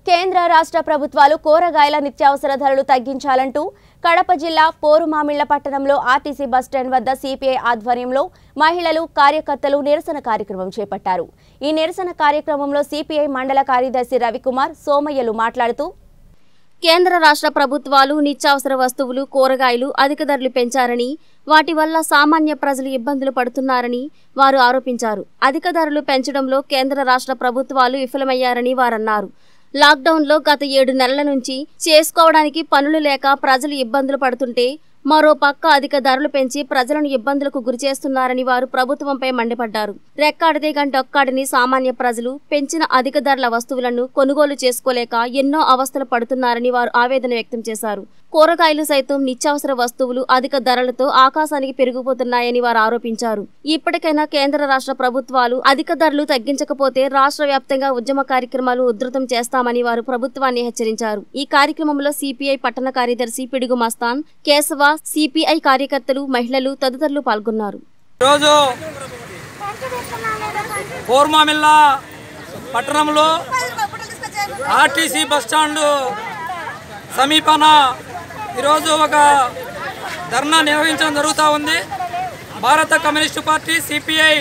కేంద్ర రాష్ట్ర ప్రభుత్వాలు కూరగాయల నిత్యావసర ధరలు తగ్గించాలంటూ కడప జిల్లా పోరుమామిళ్ల పట్టణంలో ఆర్టీసీ బస్టాండ్ వద్ద సిపిఐ ఆధ్వర్యంలో మహిళలు కార్యకర్తలు నిరసన కార్యక్రమం చేపట్టారు ఈ నిరసన కార్యక్రమంలో సిపిఐ మండల కార్యదర్శి రవికుమార్ సోమయ్యలు మాట్లాడుతూ కేంద్ర రాష్ట్ర ప్రభుత్వాలు నిత్యావసర వస్తువులు కూరగాయలు అధిక ధరలు పెంచారని వాటి వల్ల సామాన్య ప్రజలు ఇబ్బందులు పడుతున్నారని వారు ఆరోపించారు అధిక ధరలు పెంచడంలో కేంద్ర రాష్ట్ర ప్రభుత్వాలు విఫలమయ్యారని వారన్నారు లాక్డౌన్లో గత ఏడు నెలల నుంచి చేసుకోవడానికి పనులు లేక ప్రజలు ఇబ్బందులు పడుతుంటే మరో పక్క అధిక ధరలు పెంచి ప్రజలను ఇబ్బందులకు గురిచేస్తున్నారని వారు ప్రభుత్వంపై మండిపడ్డారు రెక్కాడితే గంటొక్కాడని సామాన్య ప్రజలు పెంచిన అధిక ధరల వస్తువులను కొనుగోలు చేసుకోలేక ఎన్నో అవస్థలు పడుతున్నారని వారు ఆవేదన వ్యక్తం చేశారు కూరగాయలు సైతం నిత్యావసర వస్తువులు అధిక ధరలతో ఆకాశానికి పెరిగిపోతున్నాయని వారు ఆరోపించారు ఇప్పటికైనా కేంద్ర రాష్ట్ర ప్రభుత్వాలు అధిక ధరలు తగ్గించకపోతే రాష్ట్ర వ్యాప్తంగా ఉద్యమ కార్యక్రమాలు ఉధృతం చేస్తామని వారు ప్రభుత్వాన్ని హెచ్చరించారు ఈ కార్యక్రమంలో సిపిఐ పట్టణ కార్యదర్శి పిడుగు మస్తాన్ కేశవ సిపిఐ కార్యకర్తలు మహిళలు తదితరులు పాల్గొన్నారు ఈరోజు కోర్మామిల్ల పట్టణంలో ఆర్టీసీ బస్టాండ్ సమీపాన ఈరోజు ఒక ధర్నా నిర్వహించడం జరుగుతూ ఉంది భారత కమ్యూనిస్టు పార్టీ సిపిఐ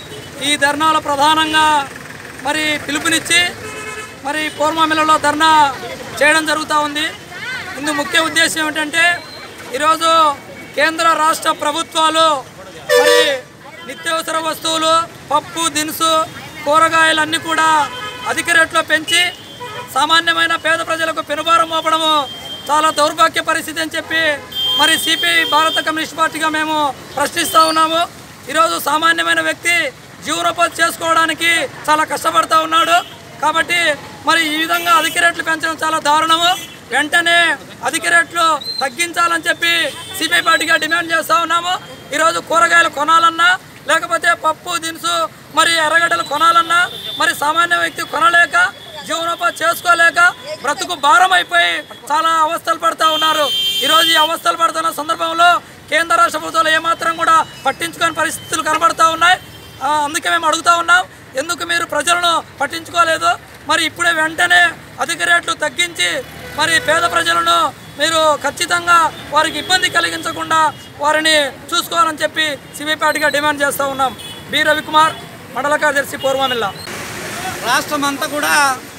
ఈ ధర్నాలో ప్రధానంగా మరి పిలుపునిచ్చి మరి కోర్మామిల్లలో ధర్నా చేయడం జరుగుతూ ఉంది ఇందు ముఖ్య ఉద్దేశం ఏమిటంటే ఈరోజు కేంద్ర రాష్ట్ర ప్రభుత్వాలు మరి నిత్యావసర వస్తువులు పప్పు దినుసు కూరగాయలన్నీ కూడా అధిక రేట్లో పెంచి సామాన్యమైన పేద ప్రజలకు పెనుభారం మోపడము చాలా దౌర్భాగ్య పరిస్థితి అని చెప్పి మరి సిపిఐ భారత కమ్యూనిస్ట్ పార్టీగా మేము ప్రశ్నిస్తూ ఉన్నాము ఈరోజు సామాన్యమైన వ్యక్తి జీవనోపాధి చేసుకోవడానికి చాలా కష్టపడతా ఉన్నాడు కాబట్టి మరి ఈ విధంగా అధిక రేట్లు పెంచడం చాలా దారుణము వెంటనే అధిక రేట్లు తగ్గించాలని చెప్పి సిపిఐ పార్టీగా డిమాండ్ చేస్తూ ఉన్నాము ఈరోజు కూరగాయలు కొనాలన్నా లేకపోతే పప్పు దినుసు మరి ఎర్రగడ్డలు కొనాలన్నా మరి సామాన్య వ్యక్తి కొనలేక జీవనోపాధి చేసుకోలేక బ్రతుకు భారం అయిపోయి చాలా అవస్థలు పడుతూ ఉన్నారు ఈరోజు ఈ అవస్థలు పడుతున్న సందర్భంలో కేంద్ర రాష్ట్ర ప్రభుత్వాలు ఏమాత్రం కూడా పట్టించుకోని పరిస్థితులు కనబడుతూ ఉన్నాయి ఆ, అందుకే మేము అడుగుతా ఉన్నాం ఎందుకు మీరు ప్రజలను పట్టించుకోలేదు మరి ఇప్పుడే వెంటనే అధిక రేట్లు తగ్గించి మరి పేద ప్రజలను మీరు ఖచ్చితంగా వారికి ఇబ్బంది కలిగించకుండా వారిని చూసుకోవాలని చెప్పి సిబిఐ పార్టీగా డిమాండ్ చేస్తూ ఉన్నాం బి రవికుమార్ మండల కార్యదర్శి పూర్వమిల్ల రాష్ట్రం అంతా కూడా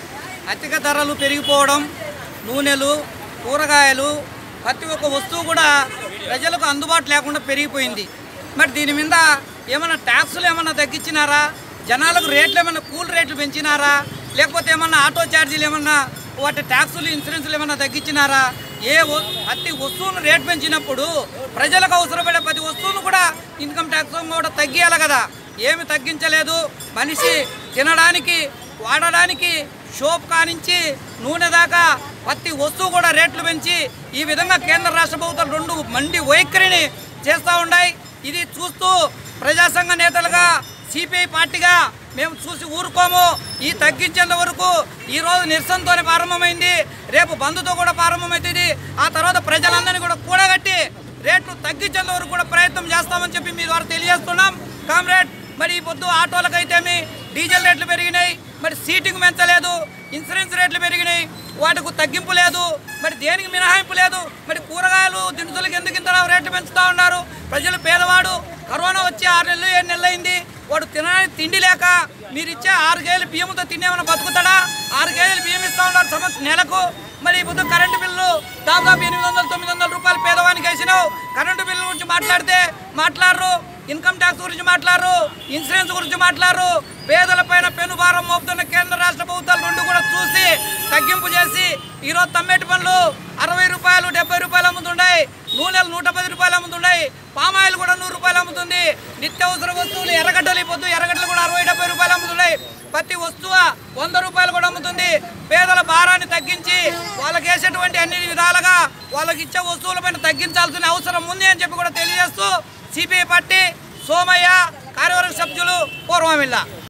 అధిక ధరలు పెరిగిపోవడం నూనెలు కూరగాయలు ప్రతి ఒక్క వస్తువు కూడా ప్రజలకు అందుబాటు లేకుండా పెరిగిపోయింది మరి దీని మీద ఏమైనా ట్యాక్సులు ఏమైనా తగ్గించినారా జనాలకు రేట్లు ఏమైనా కూల్ రేట్లు పెంచినారా లేకపోతే ఏమన్నా ఆటో ఛార్జీలు ఏమన్నా వాటి ట్యాక్సులు ఇన్సూరెన్సులు ఏమన్నా తగ్గించినారా ఏ వ- ప్రతి వస్తువును రేట్ పెంచినప్పుడు ప్రజలకు అవసరపడే ప్రతి వస్తువును కూడా ఇన్కమ్ ట్యాక్స్ కూడా తగ్గియాలి కదా ఏమి తగ్గించలేదు మనిషి తినడానికి వాడడానికి షోప్ కానించి నూనె దాకా ప్రతి వస్తువు కూడా రేట్లు పెంచి ఈ విధంగా కేంద్ర రాష్ట్ర ప్రభుత్వం రెండు మండి వైఖరిని చేస్తూ ఉన్నాయి ఇది చూస్తూ ప్రజాసంఘ నేతలుగా సిపిఐ పార్టీగా మేము చూసి ఊరుకోము ఈ తగ్గించేంత వరకు ఈ రోజు నిరసనతోనే ప్రారంభమైంది రేపు బంధుతో కూడా ప్రారంభమవుతుంది ఆ తర్వాత ప్రజలందరినీ కూడా కూడగట్టి రేట్లు తగ్గించేంత వరకు కూడా ప్రయత్నం చేస్తామని చెప్పి మీ ద్వారా తెలియజేస్తున్నాం కామ్రేడ్ మరి ఈ పొద్దు ఆటోలకైతేమి డీజిల్ రేట్లు పెరిగినాయి మరి సీటింగ్ పెంచలేదు ఇన్సూరెన్స్ రేట్లు పెరిగినాయి వాటికి తగ్గింపు లేదు మరి దేనికి మినహాయింపు లేదు మరి కూరగాయలు దినుసులకు ఎందుకు ఇంత రేట్లు పెంచుతా ఉన్నారు ప్రజలు పేదవాడు కరోనా వచ్చి ఆరు నెలలు ఏడు నెలలు అయింది వాడు తినడానికి తిండి లేక మీరు ఇచ్చే ఆరు కేజీలు బియ్యంతో తిని ఏమైనా బతుకుతాడా ఆరు కేజీలు బియ్యం ఇస్తా ఉన్నారు సంవత్సరం నెలకు మరి ఈ పొద్దు కరెంటు బిల్లు దాదాపు ఎనిమిది వందలు తొమ్మిది వందల రూపాయలు పేదవానికి వేసినావు కరెంటు బిల్లు గురించి మాట్లాడితే మాట్లాడరు ఇన్కమ్ ట్యాక్స్ గురించి మాట్లాడరు ఇన్సూరెన్స్ గురించి మాట్లాడరు పేదల పైన పెనుభారం మోపుతున్న కేంద్ర రాష్ట్ర ప్రభుత్వాలు రెండు కూడా చూసి తగ్గింపు చేసి ఈరోజు తమ్మేటి పనులు అరవై రూపాయలు డెబ్బై రూపాయలు అమ్ముతున్నాయి నూనెలు నూట పది రూపాయలు అమ్ముతున్నాయి పామాయిల్ కూడా నూరు రూపాయలు అమ్ముతుంది నిత్యావసర వస్తువులు ఎర్రగడ్డలు ఈ పొద్దు ఎర్రగడ్డలు కూడా అరవై డెబ్బై రూపాయలు అమ్ముతున్నాయి ప్రతి వస్తువు వంద రూపాయలు కూడా అమ్ముతుంది పేదల భారాన్ని తగ్గించి వాళ్ళకి వేసేటువంటి అన్ని విధాలుగా వాళ్ళకి ఇచ్చే వస్తువులపైన తగ్గించాల్సిన అవసరం ఉంది అని చెప్పి కూడా తెలియజేస్తూ సిపిఐ పార్టీ సోమయ్య కార్యవర్గ సభ్యులు పూర్వమిల్ల